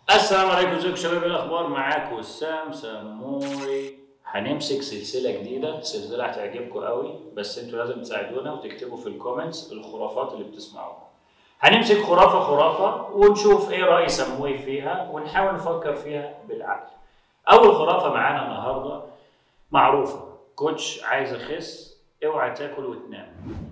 السلام عليكم ازيكم شباب إيه الاخبار معاكم سام سموري هنمسك سلسله جديده سلسله هتعجبكم قوي بس انتوا لازم تساعدونا وتكتبوا في الكومنتس الخرافات اللي بتسمعوها هنمسك خرافه خرافه ونشوف ايه راي سموي فيها ونحاول نفكر فيها بالعقل اول خرافه معانا النهارده معروفه كوتش عايز اخس اوعى تاكل وتنام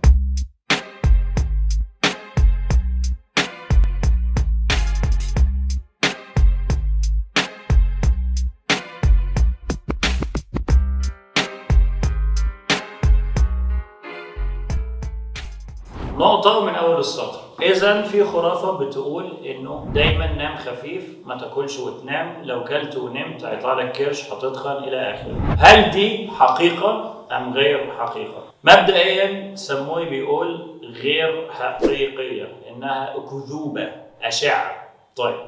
نقطة من أول السطر إذا في خرافة بتقول إنه دايما نام خفيف ما تاكلش وتنام لو كلت ونمت هيطلع لك كرش هتتخن إلى آخره هل دي حقيقة أم غير حقيقة؟ مبدئيا سموي بيقول غير حقيقية إنها أكذوبة أشعة طيب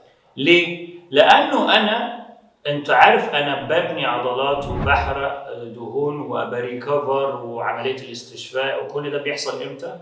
ليه؟ لأنه أنا انت عارف انا ببني عضلات وبحرق دهون وبريكفر وعمليه الاستشفاء وكل ده بيحصل امتى؟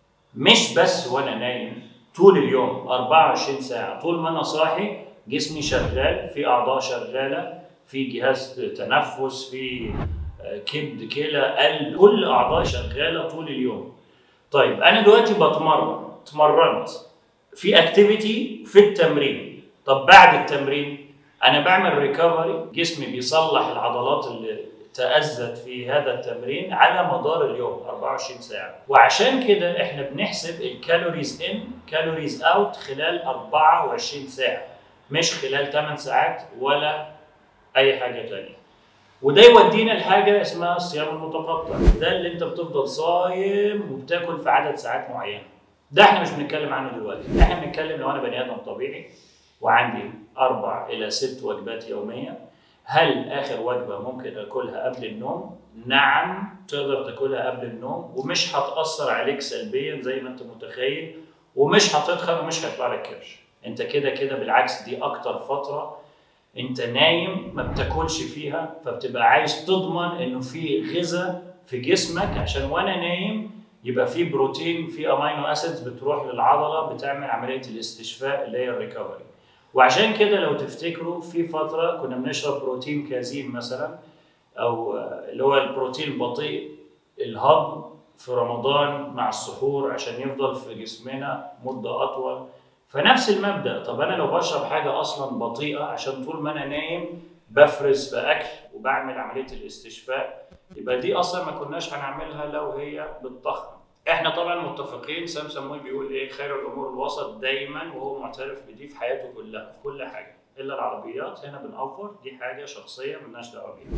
مش بس وانا نايم طول اليوم 24 ساعه طول ما انا صاحي جسمي شغال في اعضاء شغاله في جهاز تنفس في كبد كلى قلب كل اعضاء شغاله طول اليوم طيب انا دلوقتي بتمرن اتمرنت في اكتيفيتي في التمرين طب بعد التمرين انا بعمل ريكفري جسمي بيصلح العضلات اللي تأذت في هذا التمرين على مدار اليوم 24 ساعة وعشان كده احنا بنحسب الكالوريز ان كالوريز اوت خلال 24 ساعة مش خلال 8 ساعات ولا اي حاجة تانية وده يودينا لحاجة اسمها الصيام المتقطع ده اللي انت بتفضل صايم وبتاكل في عدد ساعات معينة ده احنا مش بنتكلم عنه دلوقتي احنا بنتكلم لو انا بني ادم طبيعي وعندي أربع إلى ست وجبات يومية هل آخر وجبة ممكن أكلها قبل النوم؟ نعم تقدر تاكلها قبل النوم ومش هتأثر عليك سلبيا زي ما أنت متخيل ومش هتتخن ومش هيطلع لك كرش أنت كده كده بالعكس دي أكتر فترة أنت نايم ما بتاكلش فيها فبتبقى عايز تضمن إنه في غذاء في جسمك عشان وأنا نايم يبقى في بروتين في امينو اسيدز بتروح للعضله بتعمل عمليه الاستشفاء اللي هي الريكفري وعشان كده لو تفتكروا في فترة كنا بنشرب بروتين كازين مثلا أو اللي هو البروتين بطيء الهضم في رمضان مع السحور عشان يفضل في جسمنا مدة أطول فنفس المبدأ طب أنا لو بشرب حاجة أصلا بطيئة عشان طول ما أنا نايم بفرز بأكل وبعمل عملية الاستشفاء يبقى دي أصلا ما كناش هنعملها لو هي بتضخم احنا طبعا متفقين سام سموي بيقول ايه خير الامور الوسط دايما وهو معترف بدي في حياته كلها في كل حاجه الا العربيات هنا بنأفور دي حاجه شخصيه ملناش دعوه بيها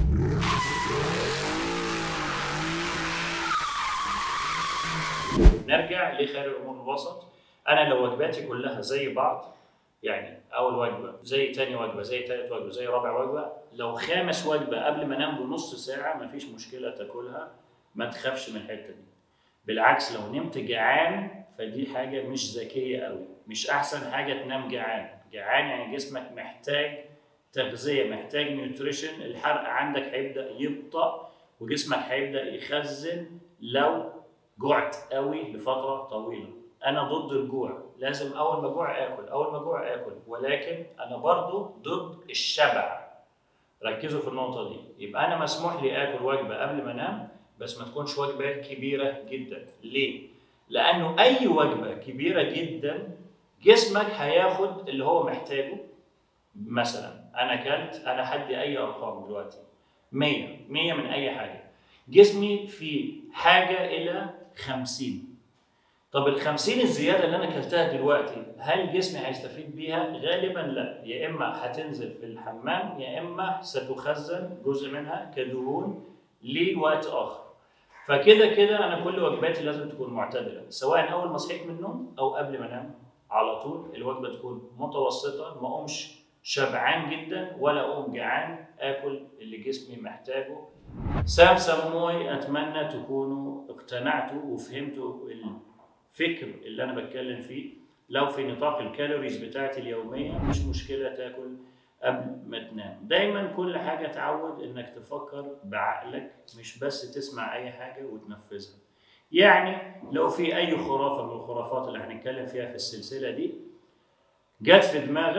نرجع لخير الامور الوسط انا لو وجباتي كلها زي بعض يعني اول وجبه زي تاني وجبه زي تالت وجبه زي رابع وجبه لو خامس وجبه قبل ما انام بنص ساعه مفيش مشكله تاكلها ما تخافش من الحته دي بالعكس لو نمت جعان فدي حاجة مش ذكية قوي مش أحسن حاجة تنام جعان جعان يعني جسمك محتاج تغذية محتاج نيوتريشن الحرق عندك هيبدأ يبطأ وجسمك هيبدأ يخزن لو جعت قوي لفترة طويلة أنا ضد الجوع لازم أول ما أجوع آكل أول ما أجوع آكل ولكن أنا برضو ضد الشبع ركزوا في النقطة دي يبقى أنا مسموح لي آكل وجبة قبل ما أنام بس ما تكونش وجبة كبيرة جدا ليه؟ لأنه أي وجبة كبيرة جدا جسمك هياخد اللي هو محتاجه مثلا أنا أكلت أنا هدي أي أرقام دلوقتي 100 100 من أي حاجة جسمي في حاجة إلى 50 طب ال 50 الزيادة اللي أنا أكلتها دلوقتي هل جسمي هيستفيد بيها؟ غالبا لا يا إما هتنزل في الحمام يا إما ستخزن جزء منها كدهون لوقت آخر فكده كده انا كل وجباتي لازم تكون معتدله سواء اول ما صحيت من النوم او قبل ما انام على طول الوجبه تكون متوسطه ما اقومش شبعان جدا ولا اقوم جعان اكل اللي جسمي محتاجه سام سموي اتمنى تكونوا اقتنعتوا وفهمتوا الفكر اللي انا بتكلم فيه لو في نطاق الكالوريز بتاعتي اليوميه مش مشكله تاكل قبل ما تنام دايما كل حاجة تعود انك تفكر بعقلك مش بس تسمع اي حاجة وتنفذها يعني لو في اي خرافة من الخرافات اللي هنتكلم فيها في السلسلة دي جت في دماغك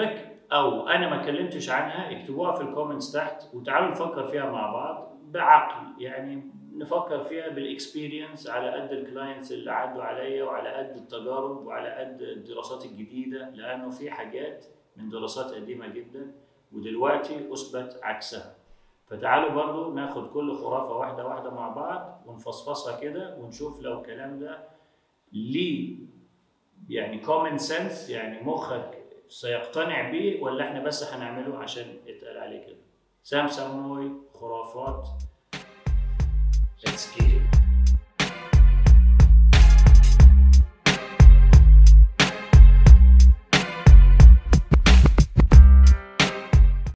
او انا ما اتكلمتش عنها اكتبوها في الكومنتس تحت وتعالوا نفكر فيها مع بعض بعقل يعني نفكر فيها بالاكسبيرينس على قد الكلاينتس اللي عدوا عليا وعلى قد التجارب وعلى قد الدراسات الجديده لانه في حاجات من دراسات قديمه جدا ودلوقتي اثبت عكسها فتعالوا برضو ناخد كل خرافه واحده واحده مع بعض ونفصفصها كده ونشوف لو الكلام ده ليه يعني كومن سنس يعني مخك سيقتنع بيه ولا احنا بس هنعمله عشان يتقال عليه كده سام سموي خرافات Let's get it.